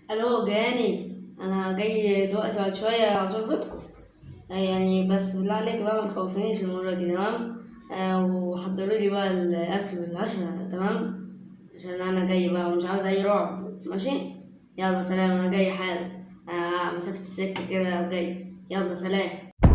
الو جاني انا جاي دلوقتي بعد شويه ازور بيتكم آه، يعني بس بالله عليك بقى ما تخوفنيش المره دي تمام آه، وحضروا لي بقى الاكل والعشاء تمام عشان انا جاي بقى ومش عاوز اي رعب ماشي يلا سلام انا جاي حالا آه مسافه السكه كده وجاي يلا سلام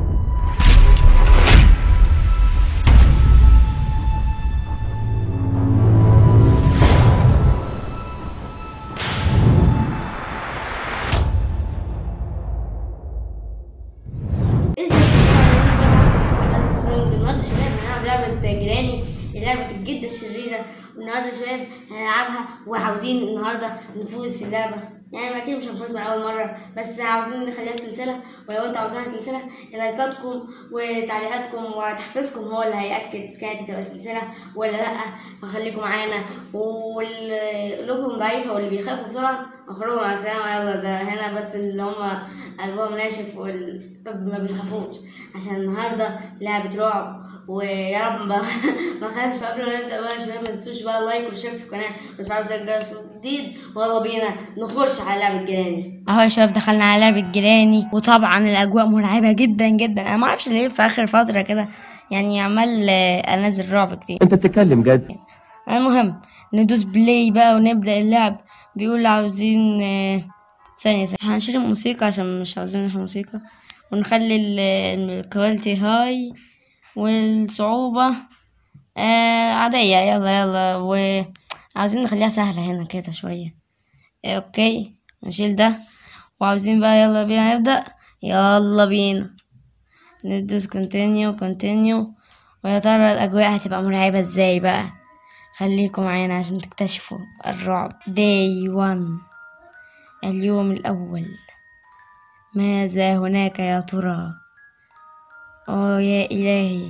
ازيك النهارده شباب هنلعب لعبة جيراني لعبة الجدة الشريرة والنهارده شباب هنلعبها وعاوزين النهارده نفوز في اللعبة يعني اكيد مش هنفوز من اول مرة بس عاوزين نخليها سلسلة ولو انتوا عاوزينها سلسلة لايكاتكم وتعليقاتكم وتحفيزكم هو اللي هيأكد اذا كانت هتبقى سلسلة ولا لأ فخليكم معانا واللي قلوبهم ضعيفة واللي بيخافوا بسرعة اخرجوا مع السلامة يلا ده هنا بس اللي هم قلبهم ناشف وما بيخافوش عشان النهارده لعبة رعب ويا رب ما ما خافش قبل ما نبدا بقى يا شباب ما تنسوش بقى اللايك والشير في القناه وتفعلوا زر الجرس الجديد ويلا بينا نخش على لعبة جيراني اهو يا شباب دخلنا على لعبة جيراني وطبعا الاجواء مرعبة جدا جدا انا ما اعرفش ليه في اخر فترة كده يعني عمال آه، انزل رعب كتير انت بتتكلم جد المهم ندوس بلاي بقى ونبدأ اللعب بيقول عاوزين آه، ثانية ثانية هنشيل الموسيقى عشان مش عاوزين احنا موسيقى ونخلي ال- الكواليتي هاي والصعوبة آه عادية يلا يلا وعاوزين نخليها سهلة هنا كده شوية آه اوكي نشيل ده وعاوزين بقى يلا بينا نبدأ يلا بينا ندوس كونتينيو كونتينيو ويا ترى الأجواء هتبقى مرعبة ازاي بقى خليكم معانا عشان تكتشفوا الرعب day one اليوم الأول ماذا هناك يا ترى اه يا إلهي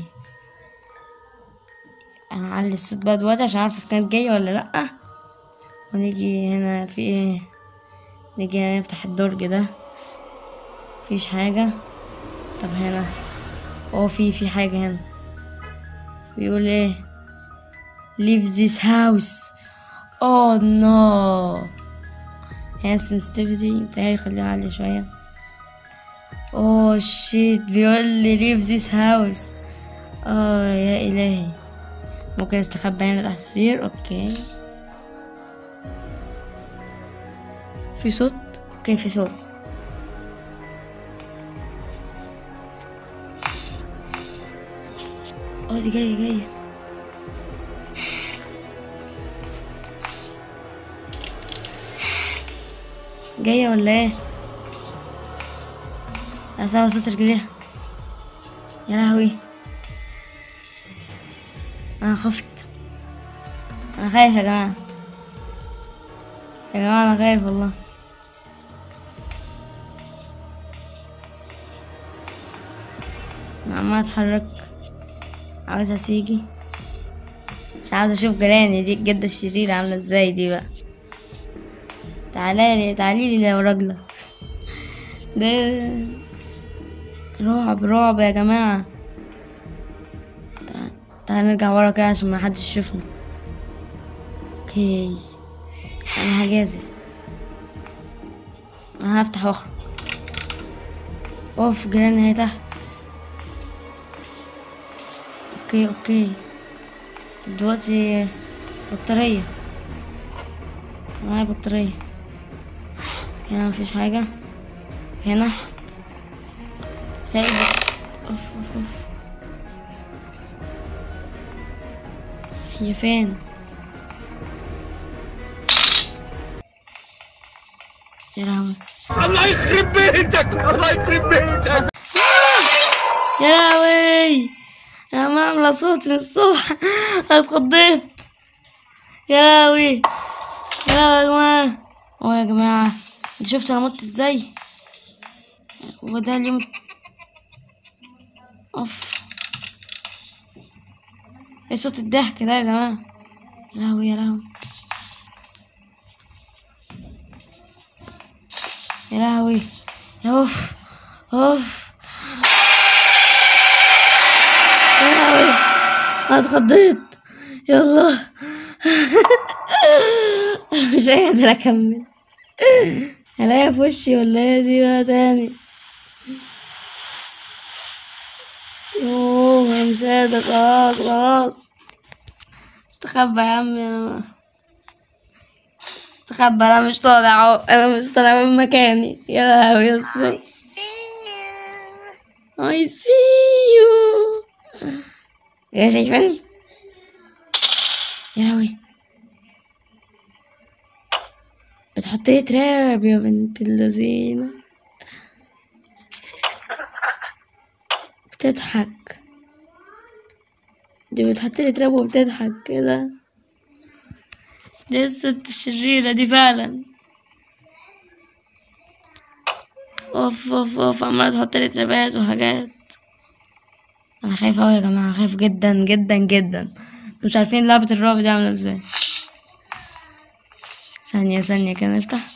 أنا أعلي الصوت بقى دلوقتي عشان أعرف إذا كانت جاية ولا لأ ونيجي هنا في ايه نيجي هنا نفتح الدرج ده مفيش حاجة طب هنا اه في في حاجة هنا بيقول ايه leave this house oh no هنا sensitivity بتاعي خليها عالية شوية oh shit بيقول لي leave this house اه يا إلهي ممكن استخبى هنا تحت السرير اوكي في صوت اوكي في صوت اه دي جاية جاية جاية ولا ايه؟ يا سوا صوت رجليها يا لهوي انا خفت انا خايف يا جماعة يا جماعة انا خايف والله انا عمال اتحرك عاوزها تيجي مش عاوزة اشوف جيراني دي الجدة الشريرة عاملة ازاي دي بقى تعالى لي تعالي لي لو راجلة ده رعب رعب يا جماعة تع- تعال نرجع ورا كده عشان ما حدش يشوفنا اوكي انا هجازف انا هفتح واخرج اوف جيراني هي تحت اوكي اوكي طب دلوقتي بطارية معايا بطارية هنا مفيش حاجة هنا بتاعي اوف اوف اوف هي فين يا لهوي الله يخرب بيتك الله يخرب بيتك يا لهوي انا ما عامله صوت من الصبح أنا اتخضيت يا لهوي يا لهوي يا جماعه اه يا جماعه انت شفتوا انا مت ازاي هو ده اليوم اوف ايه صوت الضحك ده يا جماعه يا لهوي يا لهوي يا لهوي يا اوف اوف يا لهوي انا اتخضيت يلا أنا مش قادر اكمل هلاقيها في وشي ولا هي دي بقى تاني يوه انا مش قادر خلاص خلاص استخبى يا عمي انا استخبى انا مش طالع اهو انا مش طالع من مكاني يا لهوي يا الصبح I see you يا شايفاني يا لهوي بتحط لي تراب يا بنت اللذينة بتضحك دي بتحط لي تراب وبتضحك كده دي الست الشريرة دي فعلا اوف اوف اوف عمالة تحط لي ترابات وحاجات انا خايفة اوي يا جماعة خايف جدا جدا جدا مش عارفين لعبة الرعب دي عاملة ازاي ثانية ثانية كده نفتح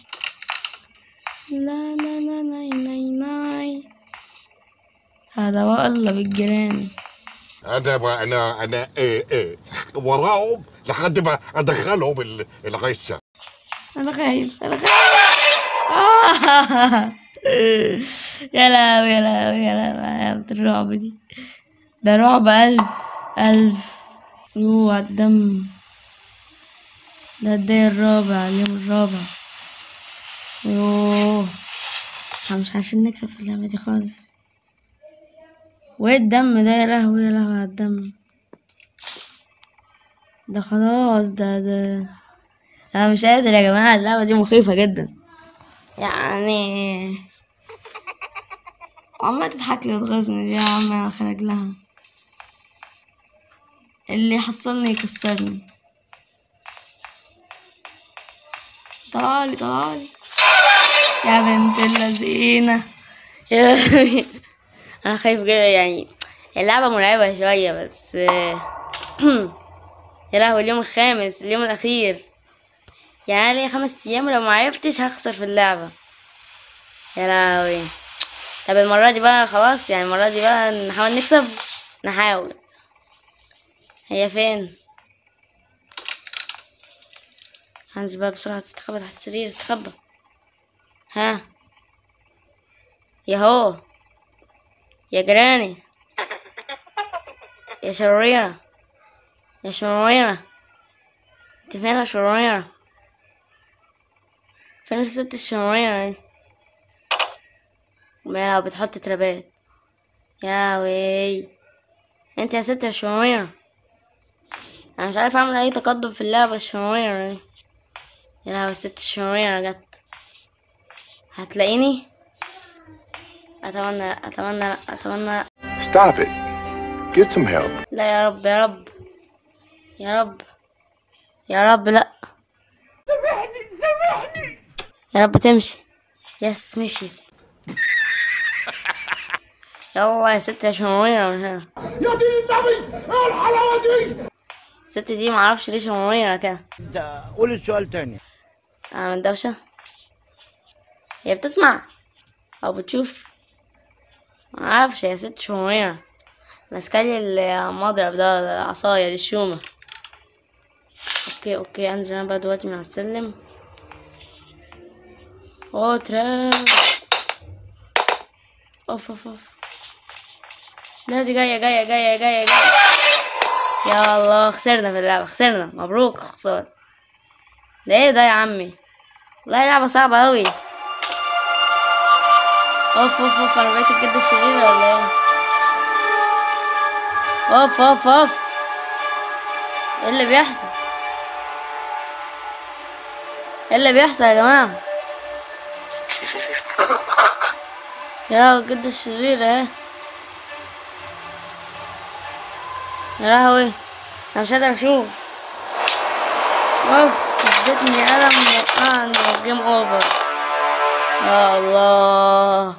لا لا لا لا لا لا هذا والله بالجيراني انا بقى انا انا ايه ايه وراهم لحد ما ادخلهم ال- الغشه انا خايف انا خايف آه. يا لهوي يا لهوي يا لهوي يا بنت الرعب دي ده رعب ألف ألف يوه على الدم ده الدي الرابع اليوم الرابع يوه احنا مش عارفين نكسب في اللعبة دي خالص وايه الدم ده يا لهوي يا لهوي على الدم ده خلاص ده ده انا مش قادر يا جماعه اللعبه دي مخيفه جدا يعني عمالة تضحك لي وتغيظني دي يا عم انا خارج لها اللي يحصلني يكسرني طلعلي طلعلي يا بنت اللذينة يا لهوي. انا خايف جدا يعني اللعبة مرعبة شوية بس يا لهوي اليوم الخامس اليوم الأخير يعني أنا ليا خمس أيام ولو معرفتش هخسر في اللعبة يا لهوي طب المرة دي بقى خلاص يعني المرة دي بقى نحاول نكسب نحاول هي فين هنزل بقى بسرعة تستخبى تحت السرير استخبى ها ياهو يا جيراني يا شريرة يا شريرة انت فين يا شريرة فين الست الشريرة دي مالها بتحط ترابات يا وي انت يا ست يا شريرة انا مش عارف اعمل اي تقدم في اللعبة الشريرة دي يا لهوي الست الشريرة جت هتلاقيني اتمنى اتمنى اتمنى Stop it. Get some help. لا يا رب يا رب يا رب يا رب لا يا رب تمشي يس مشيت يلا يا ست يا شمويرة من هنا يا دين النبي ايه الحلاوه دي الست دي معرفش ليه شمويرة كده انت قول السؤال تاني عامل دوشة هي بتسمع أو بتشوف معرفش يا ست شمويرة ماسكالي المضرب ده العصاية دي الشومة اوكي اوكي انزل انا بقى دلوقتي من على السلم اوه تراب اوف اوف اوف لا دي جاية جاية جاية جاية جاية يا الله خسرنا في اللعبة خسرنا مبروك خسارة ده ايه ده يا عمي والله لعبة صعبة اوي اوف اوف اوف انا بقيت الجدة الشريرة ولا ايه اوف اوف اوف ايه اللي بيحصل ايه اللي بيحصل يا جماعة يا لهوي الجدة الشريرة اهي يا لهوي انا مش قادر اشوف اوف ادتني قلم وقعني جيم اوفر يا الله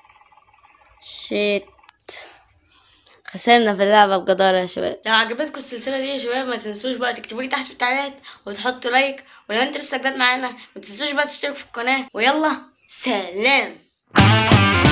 شيت خسرنا في اللعبة بجدارة يا شباب لو عجبتكم السلسلة دي يا شباب ما تنسوش بقى تكتبوا لي تحت في التعليقات وتحطوا لايك ولو انتوا لسه جداد معانا ما تنسوش بقى تشتركوا في القناة ويلا سلام